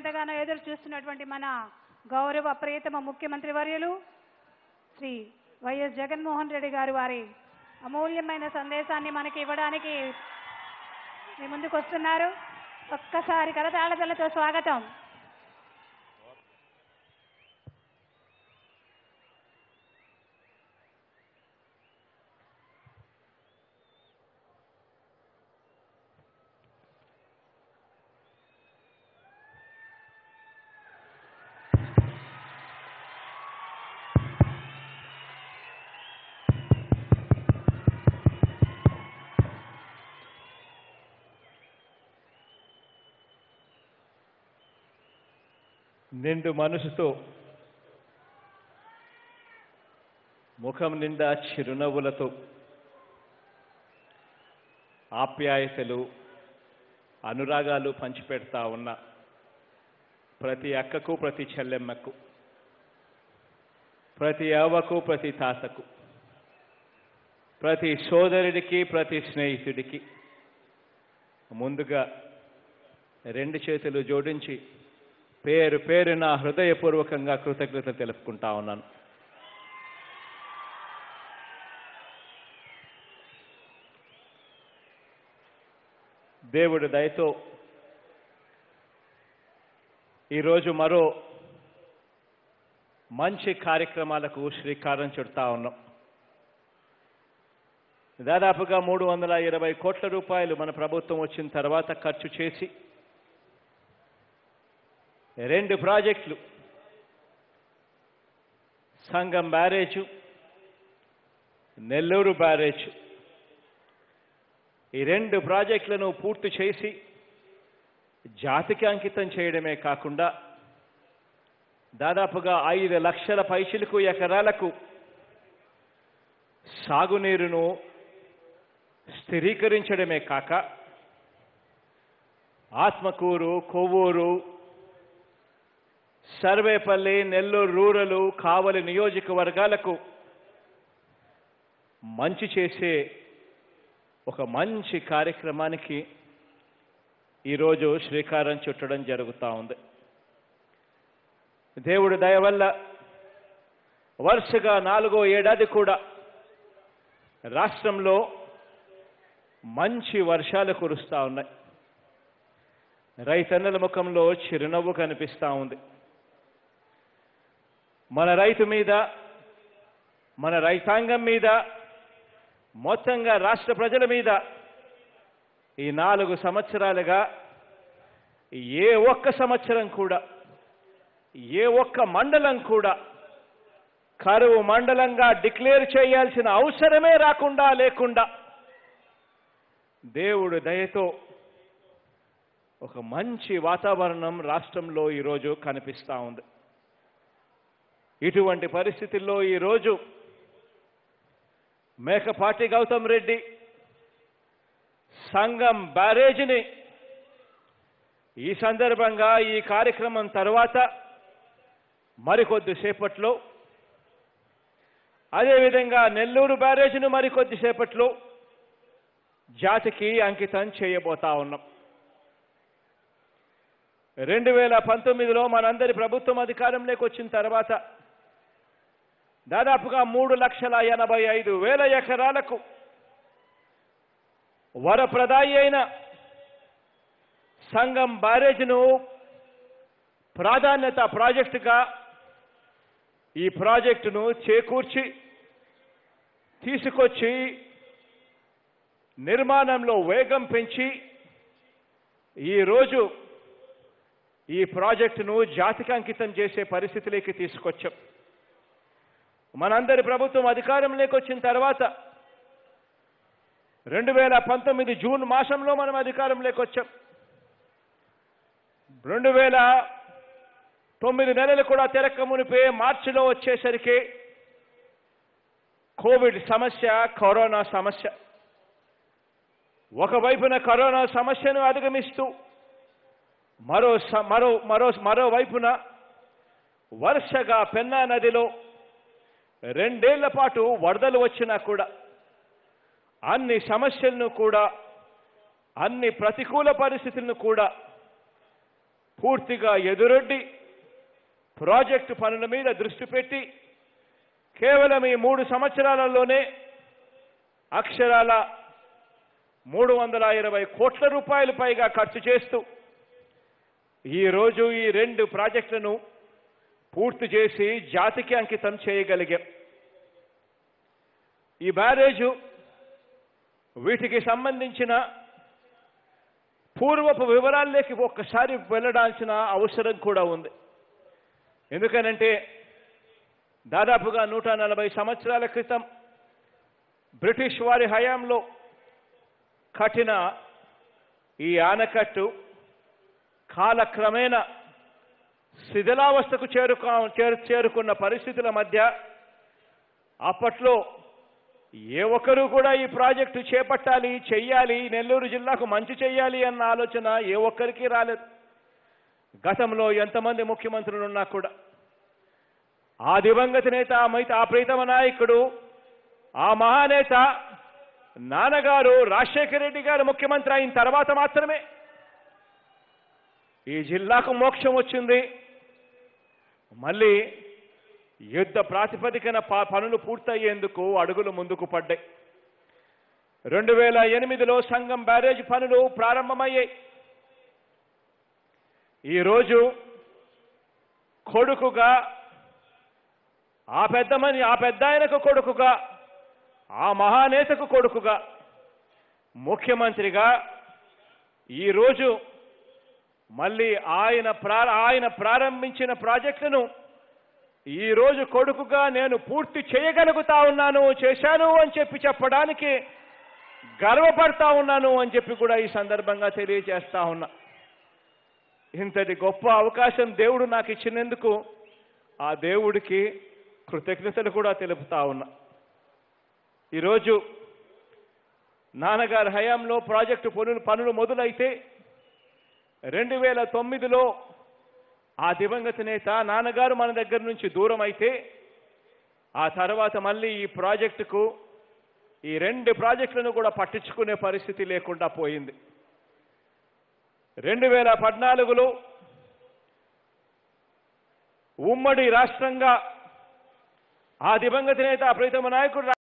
ఎంతగానో ఎదురు చూస్తున్నటువంటి మన గౌరవ ప్రియతమ ముఖ్యమంత్రి వర్యులు శ్రీ వైఎస్ జగన్మోహన్ రెడ్డి గారు వారి అమూల్యమైన సందేశాన్ని మనకి ఇవ్వడానికి మీ ముందుకు వస్తున్నారు ఒక్కసారి కరతాళతలతో స్వాగతం నిండు మనసుతో ముఖం నిండా చిరునవ్వులతో ఆప్యాయతలు అనురాగాలు పంచిపెడతా ఉన్న ప్రతి అక్కకు ప్రతి చెల్లెమ్మకు ప్రతి అవ్వకు ప్రతి తాతకు ప్రతి సోదరుడికి ప్రతి స్నేహితుడికి ముందుగా రెండు చేతులు జోడించి పేరు పేరున హృదయపూర్వకంగా కృతజ్ఞత తెలుపుకుంటా ఉన్నాను దేవుడి దయతో ఈరోజు మరో మంచి కార్యక్రమాలకు శ్రీకారం చుడతా ఉన్నాం దాదాపుగా మూడు వందల ఇరవై కోట్ల రూపాయలు మన ప్రభుత్వం వచ్చిన తర్వాత ఖర్చు చేసి రెండు ప్రాజెక్టులు సంగం బ్యారేజు నెల్లూరు బ్యారేజ్ ఈ రెండు ప్రాజెక్టులను పూర్తి చేసి జాతికి అంకితం చేయడమే కాకుండా దాదాపుగా ఐదు లక్షల పైచిలకు ఎకరాలకు సాగునీరును స్థిరీకరించడమే కాక ఆత్మకూరు కొవ్వూరు సర్వేపల్లి నెల్లూరు రూరలు కావలి నియోజకవర్గాలకు మంచి చేసే ఒక మంచి కార్యక్రమానికి ఈరోజు శ్రీకారం చుట్టడం జరుగుతూ ఉంది దేవుడి దయ వల్ల వరుసగా నాలుగో ఏడాది కూడా రాష్ట్రంలో మంచి వర్షాలు కురుస్తూ ఉన్నాయి రైతన్నల ముఖంలో చిరునవ్వు కనిపిస్తూ ఉంది మన రైతు మీద మన రైతాంగం మీద మొత్తంగా రాష్ట్ర ప్రజల మీద ఈ నాలుగు సంవత్సరాలుగా ఏ ఒక్క సంవత్సరం కూడా ఏ ఒక్క మండలం కూడా కరువు మండలంగా డిక్లేర్ చేయాల్సిన అవసరమే రాకుండా లేకుండా దేవుడు దయతో ఒక మంచి వాతావరణం రాష్ట్రంలో ఈరోజు కనిపిస్తూ ఉంది ఇటువంటి పరిస్థితుల్లో ఈరోజు మేకపాటి గౌతమ్ రెడ్డి సంఘం బ్యారేజ్ని ఈ సందర్భంగా ఈ కార్యక్రమం తర్వాత మరికొద్దిసేపట్లో అదేవిధంగా నెల్లూరు బ్యారేజ్ను మరికొద్దిసేపట్లో జాతికి అంకితం చేయబోతా ఉన్నాం రెండు వేల పంతొమ్మిదిలో మనందరి ప్రభుత్వం అధికారంలోకి వచ్చిన తర్వాత దాదాపుగా మూడు లక్షల ఎనభై ఐదు వేల ఎకరాలకు వరప్రదాయి అయిన సంఘం బ్యారేజ్ను ప్రాధాన్యత ప్రాజెక్టుగా ఈ ప్రాజెక్టును చేకూర్చి తీసుకొచ్చి నిర్మాణంలో వేగం పెంచి ఈరోజు ఈ ప్రాజెక్టును జాతికి అంకితం చేసే పరిస్థితిలోకి తీసుకొచ్చాం మనందరి ప్రభుత్వం అధికారంలోకి వచ్చిన తర్వాత రెండు వేల పంతొమ్మిది జూన్ మాసంలో మనం అధికారంలోకి వచ్చాం రెండు వేల తొమ్మిది నెలలు కూడా తెరక్క మునిపే మార్చిలో వచ్చేసరికి కోవిడ్ సమస్య కరోనా సమస్య ఒకవైపున కరోనా సమస్యను అధిగమిస్తూ మరో స- మరో మరో మరోవైపున వరుసగా పెన్నా నదిలో రెండేళ్ల పాటు వరదలు వచ్చినా కూడా అన్ని సమస్యలను కూడా అన్ని ప్రతికూల పరిస్థితులను కూడా పూర్తిగా ఎదురొడ్డి ప్రాజెక్టు పనుల మీద దృష్టి పెట్టి కేవలం ఈ మూడు సంవత్సరాలలోనే అక్షరాల మూడు వందల ఇరవై కోట్ల రూపాయలు పైగా ఖర్చు చేస్తూ ఈరోజు ఈ రెండు ప్రాజెక్టులను పూర్తి చేసి జాతికి అంకితం చేయగలిగాం ఈ బ్యారేజు వీటికి సంబంధించిన పూర్వపు వివరాల్లోకి ఒక్కసారి వెళ్ళడాల్సిన అవసరం కూడా ఉంది ఎందుకనంటే దాదాపుగా నూట నలభై సంవత్సరాల క్రితం బ్రిటిష్ వారి హయాంలో కట్టిన ఈ ఆనకట్టు కాలక్రమేణా శిథిలావస్థకు చేరుకా చేరు చేరుకున్న పరిస్థితుల మధ్య అప్పట్లో ఏ ఒక్కరూ కూడా ఈ ప్రాజెక్టు చేపట్టాలి చెయ్యాలి నెల్లూరు జిల్లాకు మంచి చెయ్యాలి అన్న ఆలోచన ఏ ఒక్కరికి రాలేదు గతంలో ఎంతమంది ముఖ్యమంత్రులు ఉన్నా కూడా ఆ దివంగత నేత ఆ మైత ఆ ప్రీతమ నాయకుడు ఆ మహానేత నాన్నగారు రాజశేఖర రెడ్డి గారు ముఖ్యమంత్రి అయిన తర్వాత మాత్రమే ఈ జిల్లాకు మోక్షం వచ్చింది మళ్ళీ యుద్ధ ప్రాతిపదికన ప- పనులు పూర్తయ్యేందుకు అడుగులు ముందుకు పడ్డాయి రెండు వేల ఎనిమిదిలో సంఘం బ్యారేజ్ పనులు ప్రారంభమయ్యాయి ఈరోజు కొడుకుగా ఆ పెద్దమని ఆ పెద్ద ఆయనకు కొడుకుగా ఆ మహానేతకు కొడుకుగా ముఖ్యమంత్రిగా ఈరోజు మళ్ళీ ఆయన ప్రా ఆయన ప్రారంభించిన ప్రాజెక్టును ఈ రోజు కొడుకుగా నేను పూర్తి చేయగలుగుతా ఉన్నాను చేశాను అని చెప్పి చెప్పడానికి గర్వపడతా ఉన్నాను అని చెప్పి కూడా ఈ సందర్భంగా తెలియజేస్తా ఉన్నా ఇంతటి గొప్ప అవకాశం దేవుడు నాకు ఇచ్చినందుకు ఆ దేవుడికి కృతజ్ఞతలు కూడా తెలుపుతా ఉన్నా ఈరోజు నాన్నగారి హయాంలో ప్రాజెక్టు పనులు పనులు మొదలైతే రెండు వేల తొమ్మిదిలో ఆ దివంగత నేత నాన్నగారు మన దగ్గర నుంచి దూరం అయితే ఆ తర్వాత మళ్ళీ ఈ ప్రాజెక్టుకు ఈ రెండు ప్రాజెక్టులను కూడా పట్టించుకునే పరిస్థితి లేకుండా పోయింది రెండు వేల పద్నాలుగులో ఉమ్మడి రాష్ట్రంగా ఆ దివంగత నేత ప్రీతమ నాయకుడు